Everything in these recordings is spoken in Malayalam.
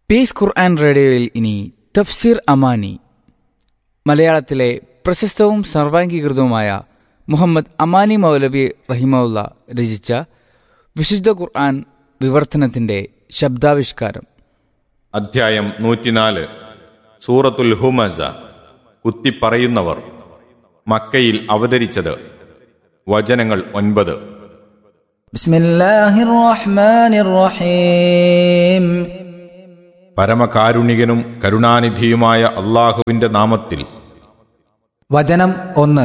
പീസ് ഖുർആൻ റേഡിയോയിൽ ഇനി തഫ്സീർ അമാനി മലയാളത്തിലെ പ്രശസ്തവും സർവാംഗീകൃതവുമായ മുഹമ്മദ് അമാനി മൗലവി റഹിമുല്ല രചിച്ച വിശുദ്ധ ഖുർആൻ വിവർത്തനത്തിന്റെ ശബ്ദാവിഷ്കാരം അധ്യായം നൂറ്റിനാല് സൂറത്തുൽ ഹുമസ കുത്തിപ്പറയുന്നവർ മക്കയിൽ അവതരിച്ചത് വചനങ്ങൾ ഒൻപത് بسم الله الرحمن الرحيم പരമകാരുണികനും കരുണാനിധിയുമായ അള്ളാഹുവിന്റെ നാമത്തിൽ വചനം ഒന്ന്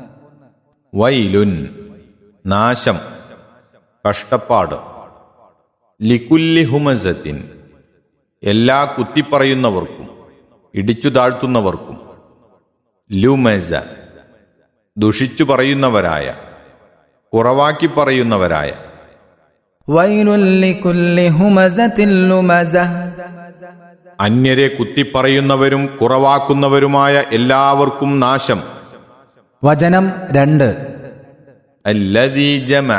വൈലുൻ നാശം കഷ്ടപ്പാട് ലിക്കുല്ലി ഹുമസത്തിൻ എല്ലാ കുത്തിപ്പറയുന്നവർക്കും ഇടിച്ചു താഴ്ത്തുന്നവർക്കും ലുമസ ദുഷിച്ചു പറയുന്നവരായ കുറവാക്കി പറയുന്നവരായ ويل لكل همزة لمزة അന്യരെ കുത്തിപ്പറയുന്നവരും കുറവാക്കുന്നവരുമായ എല്ലാവർക്കും നാശം വചനം രണ്ട് അല്ലദീ ജമഅ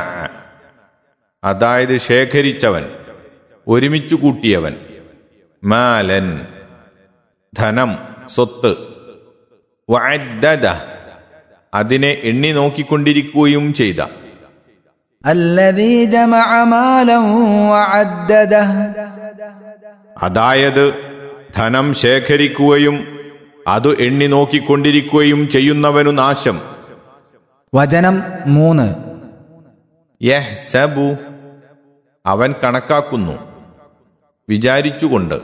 അതായത് ശേഖരിച്ചവൻ ഒരുമിച്ചു കൂട്ടിയവൻ മാലൻ ധനം സ്വത്ത് വഅദ്ദദ അതിനെ എണ്ണി നോക്കിക്കൊണ്ടിരിക്കുകയും ചെയ്ത الذي جمع مالا وعدده അതായത് ധനം ശേഖരിക്കുകയും അത് എണ്ണി നോക്കിക്കൊണ്ടിരിക്കുകയും ചെയ്യുന്നവനു നാശം വചനം മൂന്ന് യഹ്സബു അവൻ കണക്കാക്കുന്നു വിചാരിച്ചുകൊണ്ട്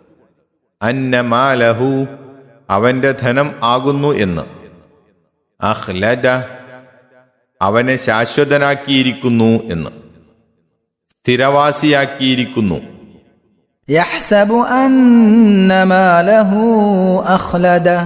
അന്നമാലഹു അവന്റെ ധനം ആകുന്നു എന്ന് അഹ്ലജ അവനെ ശാശ്വതനാക്കിയിരിക്കുന്നു എന്ന് സ്ഥിരവാസിയാക്കിയിരിക്കുന്നു يحسب أن ماله أخلده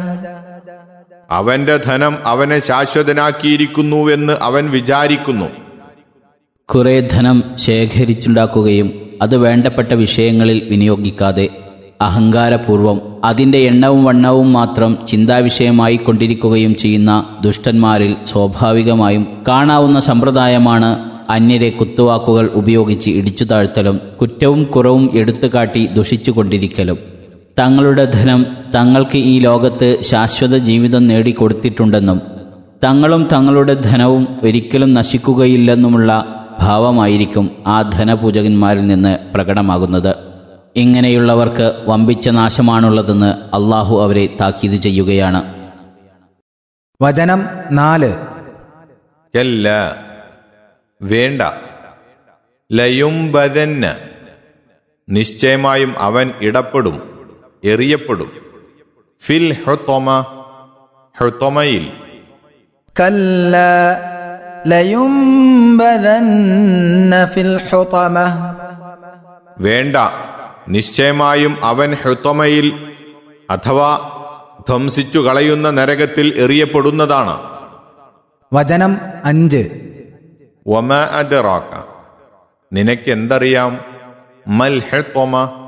അവന്റെ ധനം അവനെ ശാശ്വതനാക്കിയിരിക്കുന്നുവെന്ന് അവൻ വിചാരിക്കുന്നു കുറെ ധനം ശേഖരിച്ചുണ്ടാക്കുകയും അത് വേണ്ടപ്പെട്ട വിഷയങ്ങളിൽ വിനിയോഗിക്കാതെ അഹങ്കാരപൂർവം അതിന്റെ എണ്ണവും വണ്ണവും മാത്രം ചിന്താവിഷയമായി കൊണ്ടിരിക്കുകയും ചെയ്യുന്ന ദുഷ്ടന്മാരിൽ സ്വാഭാവികമായും കാണാവുന്ന സമ്പ്രദായമാണ് അന്യരെ കുത്തുവാക്കുകൾ ഉപയോഗിച്ച് ഇടിച്ചു താഴ്ത്തലും കുറ്റവും കുറവും എടുത്തുകാട്ടി ദുഷിച്ചുകൊണ്ടിരിക്കലും തങ്ങളുടെ ധനം തങ്ങൾക്ക് ഈ ലോകത്ത് ശാശ്വത ജീവിതം നേടിക്കൊടുത്തിട്ടുണ്ടെന്നും തങ്ങളും തങ്ങളുടെ ധനവും ഒരിക്കലും നശിക്കുകയില്ലെന്നുമുള്ള ഭാവമായിരിക്കും ആ ധനപൂജകന്മാരിൽ നിന്ന് പ്രകടമാകുന്നത് ഇങ്ങനെയുള്ളവർക്ക് വമ്പിച്ച നാശമാണുള്ളതെന്ന് അള്ളാഹു അവരെ താക്കീത് ചെയ്യുകയാണ് വചനം നാല് കല്ല വേണ്ട ലയുംബദന്ന നിശ്ചയമായും അവൻ ഇടപെടും എറിയപ്പെടും ഫിൽ ഹുത്തൊമ ഹുത്തൊമയിൽ كلا لينبذن في الحطمة വേണ്ട നിശ്ചയമായും അവൻ ഹുത്തൊമയിൽ അഥവാ ധ്വംസിച്ചു കളയുന്ന നരകത്തിൽ എറിയപ്പെടുന്നതാണ് വചനം അഞ്ച് ഒമ അദറാക്ക നിനക്കെന്തറിയാം മൽ ഹുത്തൊമ